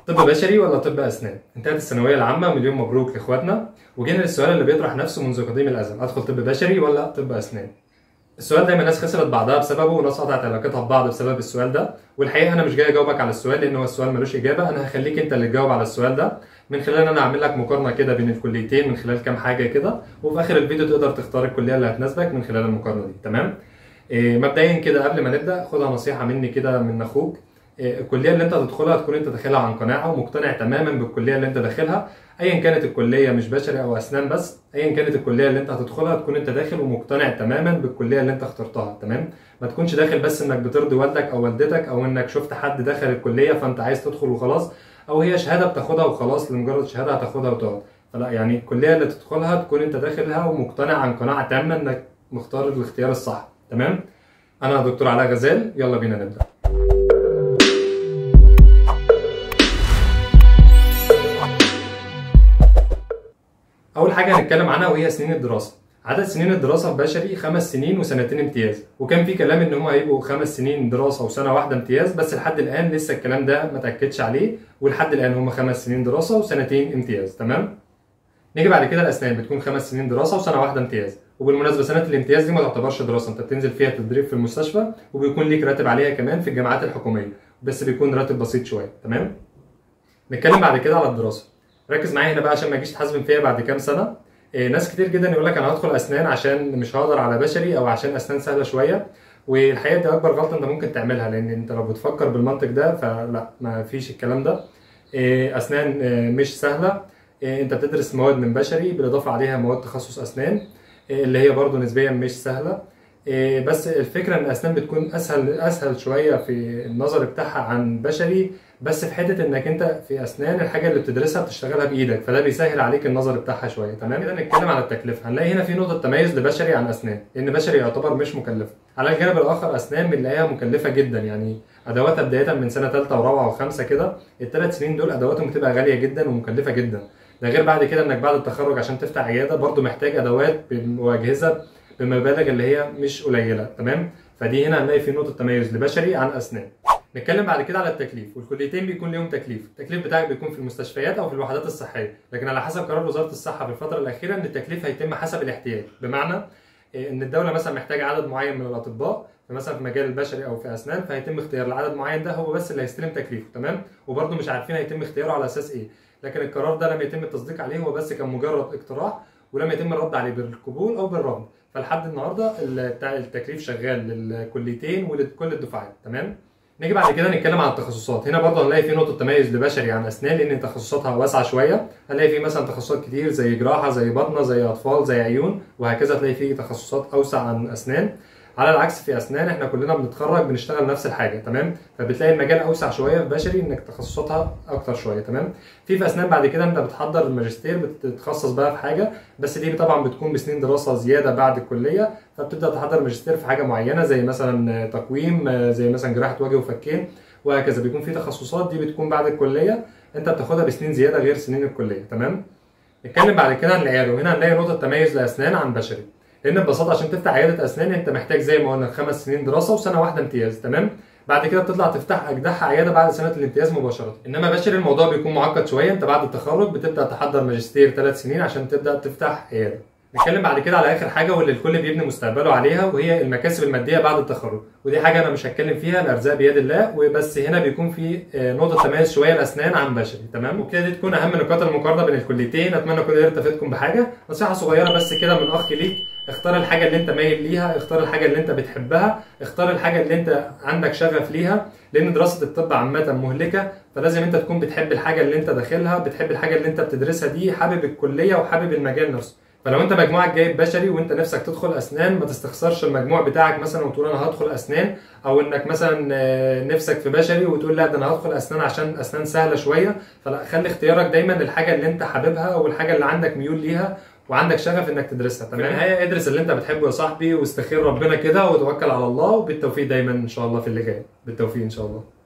طب بشري ولا طب اسنان؟ انتهت الثانويه العامه مليون مبروك لاخواتنا وجينا للسؤال اللي بيطرح نفسه منذ قديم الازل ادخل طب بشري ولا طب اسنان؟ السؤال ده الناس خسرت بعضها بسببه وناس قطعت علاقتها ببعض بسبب السؤال ده والحقيقه انا مش جاي اجاوبك على السؤال لان هو السؤال ملوش اجابه انا هخليك انت اللي تجاوب على السؤال ده من خلال ان انا اعمل لك مقارنه كده بين الكليتين من خلال كام حاجه كده وفي اخر الفيديو تقدر تختار الكليه اللي هتناسبك من خلال المقارنه دي تمام إيه مبدئيا كده قبل ما نبدا خدها نصيحه مني كده من اخوك إيه الكليه اللي انت هتدخلها تكون انت داخلها عن قناعه ومقتنع تماما بالكليه اللي انت داخلها ايا كانت الكليه مش بشري او اسنان بس ايا كانت الكليه اللي انت هتدخلها تكون انت داخل ومقتنع تماما بالكليه اللي انت اخترتها تمام ما تكونش داخل بس انك بترضي والدك او والدتك او انك شفت حد دخل الكليه فانت عايز تدخل وخلاص او هي شهاده بتاخدها وخلاص لمجرد شهاده هتاخدها وتقعد فلا يعني الكليه اللي تدخلها تكون انت داخلها ومقتنع عن قناعه تامه انك مختار الاختيار الصح تمام انا دكتور علاء غزال يلا بينا نبدا اول حاجه هنتكلم عنها وهي سنين الدراسه عدد سنين الدراسه في بشري خمس سنين وسنتين امتياز وكان في كلام ان هم هيبقوا خمس سنين دراسه وسنه واحده امتياز بس لحد الان لسه الكلام ده ما تاكدش عليه ولحد الان هم خمس سنين دراسه وسنتين امتياز تمام نيجي بعد كده الاسنان بتكون خمس سنين دراسه وسنه واحده امتياز وبالمناسبه سنه الامتياز دي ما تعتبرش دراسه انت بتنزل فيها تدريب في المستشفى وبيكون ليك راتب عليها كمان في الجامعات الحكوميه بس بيكون راتب بسيط شويه تمام نتكلم بعد كده على الدراسه ركز معايا هنا بقى عشان ما تجيش تحاسبن فيا بعد كام سنه إيه ناس كتير جدا يقول لك انا هدخل اسنان عشان مش هقدر على بشري او عشان اسنان سهله شويه والحقيقه دي اكبر غلطه انت ممكن تعملها لان انت لو بتفكر بالمنطق ده فلا ما فيش الكلام ده إيه اسنان إيه مش سهله إيه انت بتدرس مواد من بشري بالاضافه عليها مواد تخصص اسنان إيه اللي هي برضو نسبيا مش سهله إيه بس الفكره ان اسنان بتكون اسهل اسهل شويه في النظر بتاعها عن بشري بس في حته انك انت في اسنان الحاجه اللي بتدرسها بتشتغلها بايدك فده بيسهل عليك النظر بتاعها شويه تمام كده نتكلم على التكلفه هنلاقي هنا في نقطه تميز لبشري عن اسنان لان بشري يعتبر مش مكلفه على الجانب الاخر اسنان بنلاقيها مكلفه جدا يعني ادواتها بدايه من سنه ثالثه ورابعه وخمسه كده الثلاث سنين دول ادواتهم بتبقى غاليه جدا ومكلفه جدا ده غير بعد كده انك بعد التخرج عشان تفتح عياده برضو محتاج ادوات واجهزه بمبالغ اللي هي مش قليله تمام فدي هنا هنلاقي في نقطه تميز لبشري عن اسنان نتكلم بعد كده على التكليف والكليتين بيكون ليهم تكليف التكليف بتاعك بيكون في المستشفيات او في الوحدات الصحيه لكن على حسب قرار وزاره الصحه في الفتره الاخيره ان التكليف هيتم حسب الاحتياج بمعنى ان الدوله مثلا محتاجه عدد معين من الاطباء مثلا في مجال البشري او في اسنان فهيتم اختيار العدد معين ده هو بس اللي هيستلم تكليفه تمام وبرده مش عارفين هيتم اختياره على اساس ايه لكن القرار ده لم يتم التصديق عليه هو بس كان مجرد اقتراح ولم يتم الرد عليه بالقبول او بالرفض فلحد النهارده التكليف شغال للكليتين ولكل الدفعات تمام نيجي بعد كده نتكلم عن التخصصات هنا برضه هنلاقي في نقطه تميز لبشري عن اسنان لان تخصصاتها واسعه شويه هنلاقي في مثلا تخصصات كتير زي جراحه زي بطنه زي اطفال زي عيون وهكذا تلاقي في تخصصات اوسع عن اسنان على العكس في اسنان احنا كلنا بنتخرج بنشتغل نفس الحاجه تمام فبتلاقي المجال اوسع شويه في بشري انك تخصصاتها اكتر شويه تمام في في اسنان بعد كده انت بتحضر الماجستير بتتخصص بقى في حاجه بس دي طبعا بتكون بسنين دراسه زياده بعد الكليه فبتبدا تحضر ماجستير في حاجه معينه زي مثلا تقويم زي مثلا جراحه وجه وفكين وهكذا بيكون في تخصصات دي بتكون بعد الكليه انت بتاخدها بسنين زياده غير سنين الكليه تمام نتكلم بعد كده عن العياده وهنا هنلاقي نقطه تميز لاسنان عن بشري لان ببساطه عشان تفتح عياده اسنان انت محتاج زي ما قلنا خمس سنين دراسه وسنه واحده امتياز تمام بعد كده بتطلع تفتح اجدحها عياده بعد سنه الامتياز مباشره انما بشري الموضوع بيكون معقد شويه انت بعد التخرج بتبدا تحضر ماجستير ثلاث سنين عشان تبدا تفتح عياده نتكلم بعد كده على اخر حاجه واللي الكل بيبني مستقبله عليها وهي المكاسب الماديه بعد التخرج ودي حاجه انا مش هتكلم فيها الارزاق بيد الله وبس هنا بيكون في نقطه تميز شويه الاسنان عن بشري تمام وكده دي تكون اهم نقاط المقارنه بين الكليتين اتمنى اكون قدرت افيدكم بحاجه نصيحه صغيره بس كده من اخ ليك اختار الحاجه اللي انت مايل ليها اختار الحاجه اللي انت بتحبها اختار الحاجه اللي انت عندك شغف ليها لان دراسه الطب عامه مهلكه فلازم انت تكون بتحب الحاجه اللي انت داخلها بتحب الحاجه اللي انت بتدرسها دي حابب الكليه وحابب المجال نفسه فلو انت مجموعك جايب بشري وانت نفسك تدخل اسنان ما تستخسرش المجموع بتاعك مثلا وتقول انا هدخل اسنان او انك مثلا نفسك في بشري وتقول لا ده انا هدخل اسنان عشان اسنان سهله شويه فلا خلي اختيارك دايما للحاجه اللي انت حاببها او الحاجه اللي عندك ميول ليها وعندك شغف انك تدرسها تمام في النهايه ادرس اللي انت بتحبه يا صاحبي واستخير ربنا كده وتوكل على الله وبالتوفيق دايما ان شاء الله في اللي جاي بالتوفيق ان شاء الله